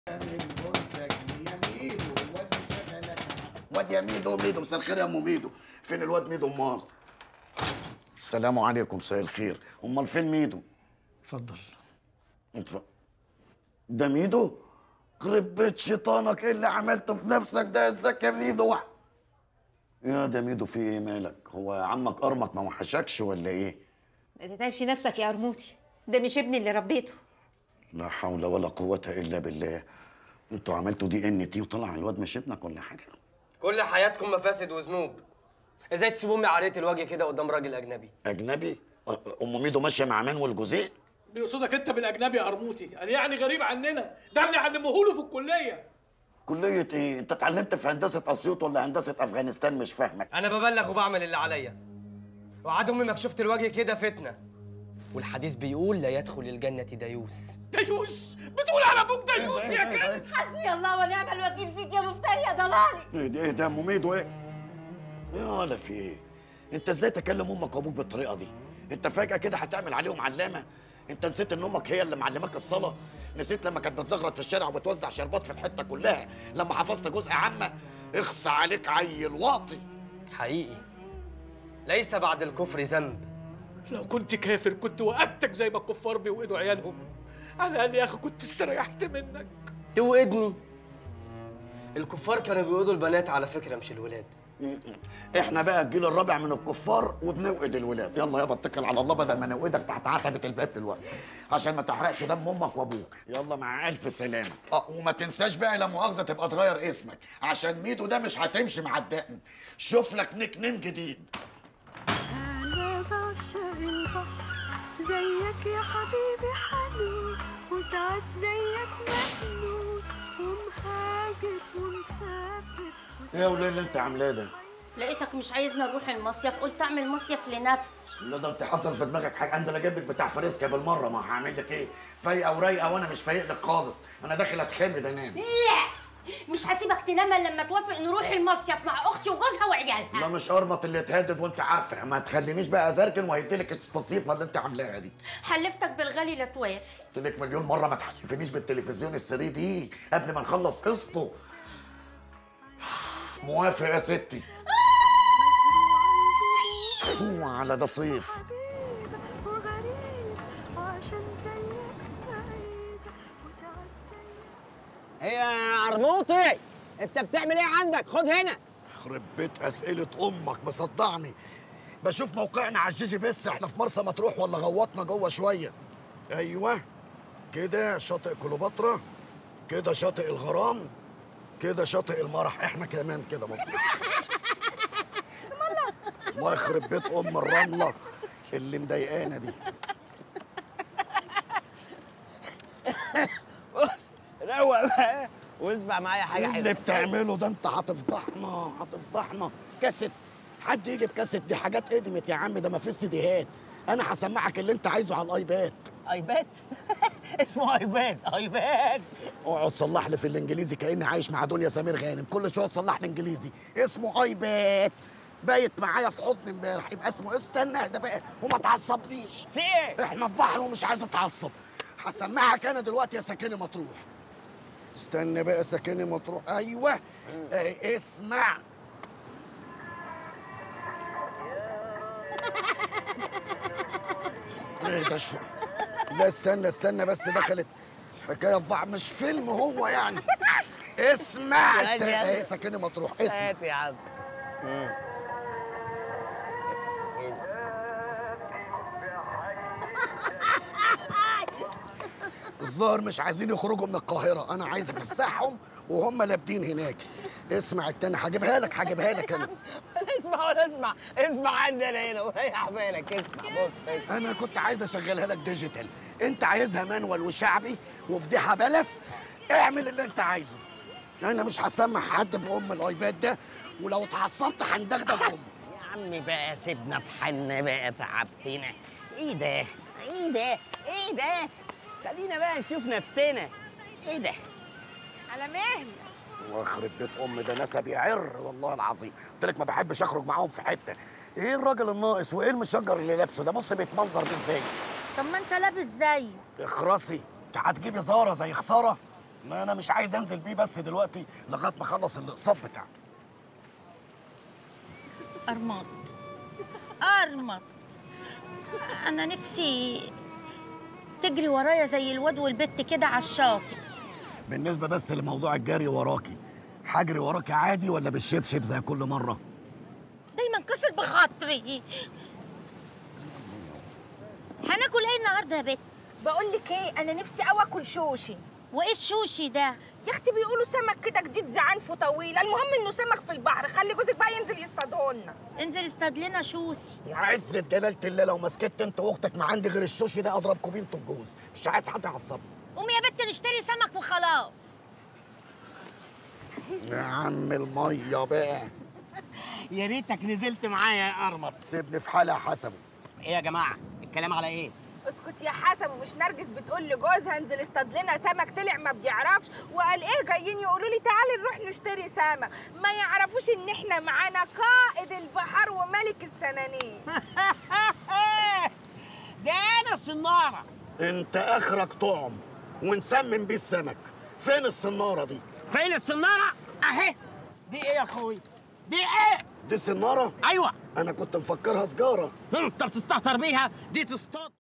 واد يا ميدو ميدو مساء الخير يا ام ميدو فين الواد ميدو امال السلام عليكم مساء الخير امال فين ميدو اتفضل اتف- ده ميدو قرب بيت شيطانك ايه اللي عملته في نفسك ده ازيك يا ميدو يا ده ميدو في ايه مالك هو عمك قرمك ما وحشكش ولا ايه ما تتعبش نفسك يا قرموطي ده مش ابني اللي ربيته لا حول ولا قوة الا بالله انتوا عملتوا دي ان تي وطلع الواد مش ابنك ولا حاجة كل حياتكم مفاسد وذنوب ازاي تسيبوا امي عرية الوجه كده قدام راجل اجنبي اجنبي أ- ام ميدو ماشية مع مان والجوزيه بيقصدك انت بالاجنبي يا قرموطي قال يعني غريب عننا ده اللي علموه له في الكليه كلية ايه انت اتعلمت في هندسة اسيوط ولا هندسة افغانستان مش فاهمك انا ببلغ وبعمل اللي عليا وعاد امي مكشوفة الوجه كده فتنة والحديث بيقول لا يدخل الجنة ديوس ديوس بتقول على ابوك ديوس يا كلب حسبي الله ونعم الوكيل فيك يا مفتري يا ضلالي ايه ده ايه ده ام ميدو ايه يا ولا في ايه انت ازاي تكلم امك وابوك بالطريقة دي انت فجأة كده هتعمل عليهم علامة انت نسيت ان امك هي اللي معلماك الصلاة نسيت لما كانت بتزغرط في الشارع وبتوزع شربات في الحتة كلها لما حفظت جزء عامة اخصى عليك عيل واطي حقيقي ليس بعد الكفر ذنب لو كنت كافر كنت وقتك زي ما الكفار بيوقدوا عيالهم على الاقل يا اخي كنت استريحت منك توقدني الكفار كانوا بيوقدوا البنات على فكرة مش الولاد احنا بقى الجيل الرابع من الكفار وبنوقد الولاد يلا يابا اتكل على الله بدل ما نوقدك تحت عتبة الباب دلوقتي عشان ما تحرقش دم امك وابوك يلا مع الف سلامة اه وما تنساش بقى لا مؤاخذة تبقى تغير اسمك عشان ميدو ده مش هتمشي مع الدقن شوف لك نيك نيم جديد أنا بعشق البحر زيك يا حبيبي حنون وساعات زيك مجنون ومهاجر ومسافر ايه يا وليه اللي انت عاملاه ده لقيتك مش عايزني اروح المصيف قلت اعمل مصيف لنفسي لا ده انت حصل في دماغك حاجه انزل اجيب لك بتاع فريسكا بالمره ما هعمل لك ايه فايقه ورايقه وانا مش فايق لك خالص انا داخل اتخمد انام لا مش هسيبك تنام الا لما توافق نروح المصيف مع اختي وجوزها وعيالها لا مش ارمط اللي اتهدد وانت عارفه ما تخلينيش بقى ازركن وهيديلك التصيفه اللي انت عاملاها دي حلفتك بالغالي لا توافق قلت لك مليون مره ما تحلفنيش بالتلفزيون السري دي قبل ما نخلص قسطه موافق يا ستي هو على ده صيف حبيبة وغريب وعشان زيك بعيدة وساعات زيك هي يا قرموطي انت بتعمل ايه عندك خد هنا يخرب بيت اسئله امك مصدعني بشوف موقعنا على الجيجي بس احنا في مرسى مطروح ولا غوطنا جوه شويه ايوه كده شاطئ كليوباترا كده شاطئ الغرام كده شاطئ المرح احنا كمان كده مظبوط الله يخرب بيت ام الرمله اللي مضايقانا دي بص روق بقى واسمع معايا حاجه إيه اللي حلوه بتعمله ده انت هتفضحنا هتفضحنا كاسيت حد يجي بكاسيت دي حاجات قدمت يا عم ده ما فيش سيديهات انا هسمعك اللي انت عايزه على الايباد ايباد اسمه ايباد ايباد اقعد صلح لي في الانجليزي كاني عايش مع دنيا سمير غانم كل شويه تصلح لي انجليزي اسمه ايباد بايت معايا في حضن امبارح يبقى اسمه استنى اهدى بقى وما تعصبنيش في ايه احنا في بحر ومش عايز اتعصب هسمعك انا دلوقتي يا ساكني مطروح استنى بقى ساكني مطروح ايوه اه اسمع ايه ده شو لا استنى استنى بس دخلت حكايه في بعض مش فيلم هو يعني اسمع ماشي انت يا ايه ابني. ساكني مطروح اسمع هات يا عم الظاهر مش عايزين يخرجوا من القاهرة أنا عايز أفسحهم وهم لابدين هناك اسمع التاني هجيبها لك هجيبها لك أنا اسمع ولا اسمع اسمع عندنا هنا وريح بالك اسمع بص اسمع أنا كنت عايز أشغلها لك ديجيتال أنت عايزها مانوال وشعبي وفضيحة بلس اعمل اللي أنت عايزه أنا مش هسمع حد بأم الأيباد ده ولو اتعصبت هندغدغ أمك يا عم بقى سيبنا في حالنا بقى تعبتنا ايه ده ايه ده ايه ده خلينا بقى نشوف نفسنا ايه ده على مهلك واخرب بيت ام ده نسب يعر والله العظيم قلت لك ما بحبش اخرج معاهم في حته ايه الراجل الناقص وايه المشجر اللي لابسه ده بص بيتمنظر بيه ازاي طب ما انت لابس زي اخرسي انت هتجيبي زاره زي خساره ما انا مش عايز انزل بيه بس دلوقتي لغايه ما اخلص الاقساط بتاعي ارمط ارمط انا نفسي تجري ورايا زي الواد والبت كده على الشاطئ بالنسبه بس لموضوع الجري وراكي هجري وراكي عادي ولا بالشبشب زي كل مره دايما كسر بخاطري هناكل ايه النهارده يا بت بقول لك ايه انا نفسي قوي اكل شوشي وايه الشوشي ده يا اختي بيقولوا سمك كده جديد زعنفه طويل المهم انه سمك في البحر خلي جوزك بقى ينزل يصطادهولنا انزل استاد لنا شوسي وعزة جلالة الله لو مسكت انت واختك ما عندي غير الشوشي ده اضربكم بيه انتوا الجوز مش عايز حد يعصبني قومي يا بت نشتري سمك وخلاص يا عم الميه بقى يا ريتك نزلت معايا يا قرمط سيبني في حالي حسبه ايه يا جماعه الكلام على ايه اسكت يا حسن ومش نرجس بتقول لجوزها انزل اصطاد لنا سمك طلع ما بيعرفش وقال ايه جايين يقولوا لي تعالي نروح نشتري سمك ما يعرفوش ان احنا معانا قائد البحر وملك السنانير ده انا الصناره انت اخرك طعم ونسمم بيه السمك فين الصناره دي فين الصناره اهي دي ايه يا اخوي دي ايه دي صناره ايوه انا كنت مفكرها سجاره انت بتستهتر بيها دي تصطاد